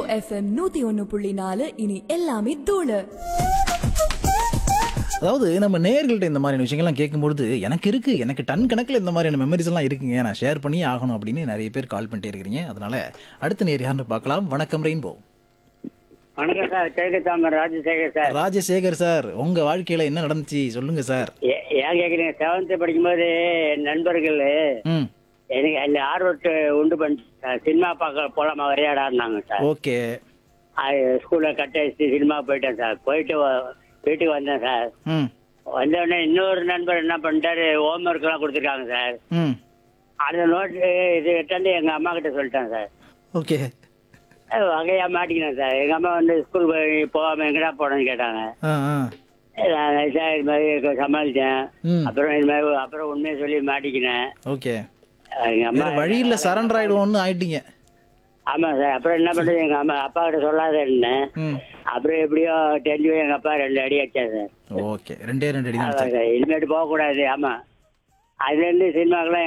FM நூத்தி ஒன்னு புள்ளி நாலு இனி எல்லாமே தூளு அதாவது நம்ம நேர்கள்ட்ட இந்த மாதிரியான விஷயங்கள்லாம் கேட்கும்பொழுது எனக்கு இருக்கு எனக்கு டன் கணக்கில் இந்த மாதிரியான மெமரிஸ் எல்லாம் இருக்குங்க நான் ஷேர் பண்ணி ஆகணும் அப்படின்னு நிறைய பேர் கால் பண்ணிட்டே இருக்கிறீங்க அதனால அடுத்த நேர் யாருன்னு பார்க்கலாம் வணக்கம் ரெயின்போ வணக்கம் சார் கேக்குதாமர் ராஜசேகர் சார் ராஜசேகர் சார் உங்க வாழ்க்கையில என்ன நடந்துச்சு சொல்லுங்க சார் ஏ- ஏன் கேக்குறீங்க செவன்த் படிக்கும்போது என் நண்பர்கள் ம் எனக்கு அந்த ஆர்வத்தை உண்டு பண்ணி சார் சினிமா பார்க்க போலாமா விளையாடாருனாங்க சார் ஓகே அது ஸ்கூல்ல கட்ட வச்சு சினிமா போயிட்டேன் சார் போயிட்டு வ- வீட்டுக்கு வந்தேன் சார் ம் வந்த உடனே இன்னொரு நண்பர் என்ன பண்ணிட்டாரு ஹோம் ஒர்க் எல்லாம் கொடுத்துருக்காங்க சார் ம் அந்த நோட்டு இது எட்டாந்து எங்க அம்மா கிட்ட சொல்லிட்டேன் சார் ஓகே அது வகையா மாட்டிக்கினேன் சார் எங்க அம்மா வந்து ஸ்கூல் போய் போகாம எங்கடா போனேன்னு கேட்டாங்க ஆ ஆ நான் சார் இது மாதிரி சமாளிச்சேன் ம் அப்புறம் இது மாதிரி அப்புறம் உண்மையை சொல்லி மாட்டிக்கினேன் ஓகே எங்க அம்மா வேற வழி இல்ல சரண்டர் ஆயிடுவோம்னு ஆயிட்டீங்க ஆமா சார் அப்புறம் என்ன பண்றது எங்க அம்மா அப்பா கிட்ட சொல்லாத இருந்தேன் ம் அப்புறம் எப்படியோ தெரிஞ்சு போய் எங்க அப்பா ரெண்டு அடி அடிச்சார் சார் ஓகே ரெண்டே ரெண்டு அடி தான் அதான் சார் இனிமேட்டு போகக்கூடாது ஆமா அதுல இருந்து சினிமாக்கெல்லாம்